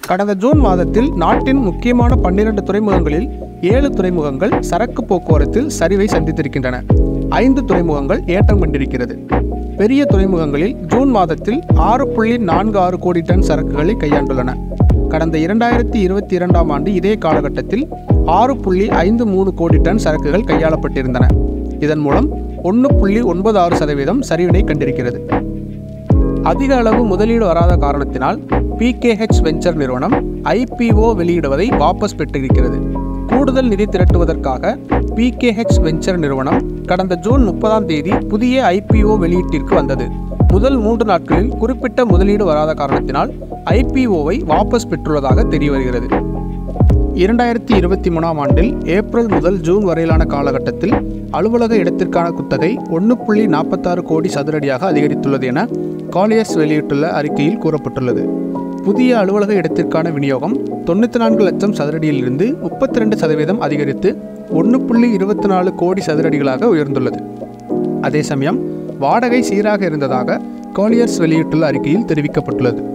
கடந்த ஜூன் மாதத்தில் நாட்டின் முக்கியமான பன்னிரண்டு துறைமுகங்களில் ஏழு துறைமுகங்கள் சரக்கு போக்குவரத்தில் சரிவை சந்தித்திருக்கின்றன ஐந்து துறைமுகங்கள் ஏற்றம் கண்டிருக்கிறது பெரிய துறைமுகங்களில் ஜூன் மாதத்தில் ஆறு புள்ளி நான்கு ஆறு கோடி டன் சரக்குகளை கையாண்டுள்ளன கடந்த இரண்டாயிரத்தி இருபத்தி இரண்டாம் ஆண்டு இதே காலகட்டத்தில் ஆறு புள்ளி ஐந்து மூணு கோடி டன் சரக்குகள் கையாளப்பட்டிருந்தன இதன் மூலம் ஒன்று புள்ளி ஒன்பது ஆறு சதவீதம் சரிவினை கண்டிருக்கிறது அதிக அளவு முதலீடு வராத காரணத்தினால் பிகேஹெச் வெஞ்சர் நிறுவனம் ஐபிஓ வெளியிடுவதை வாபஸ் பெற்றிருக்கிறது கூடுதல் நிதி திரட்டுவதற்காக பிகேஹெச் வெஞ்சர் நிறுவனம் கடந்த ஜூன் முப்பதாம் தேதி புதிய ஐபிஓ வெளியீட்டிற்கு வந்தது முதல் மூன்று நாட்களில் குறிப்பிட்ட முதலீடு வராத காரணத்தினால் ஐபிஓவை வாபஸ் பெற்றுள்ளதாக தெரியவருகிறது இரண்டாயிரத்தி இருபத்தி மூணாம் ஆண்டில் ஏப்ரல் முதல் ஜூன் வரையிலான காலகட்டத்தில் அலுவலக இடத்திற்கான குத்தகை ஒன்று புள்ளி நாற்பத்தாறு கோடி சதுரடியாக அதிகரித்துள்ளது என காலியஸ் வெளியிட்டுள்ள அறிக்கையில் கூறப்பட்டுள்ளது புதிய அலுவலக இடத்திற்கான விநியோகம் தொண்ணூற்றி நான்கு லட்சம் சதுரடியிலிருந்து முப்பத்தி ரெண்டு சதவீதம் அதிகரித்து ஒன்று புள்ளி இருபத்தி நாலு கோடி சதுரடிகளாக உயர்ந்துள்ளது அதே சமயம் வாடகை சீராக இருந்ததாக காலியர்ஸ் வெளியிட்டுள்ள அறிக்கையில் தெரிவிக்கப்பட்டுள்ளது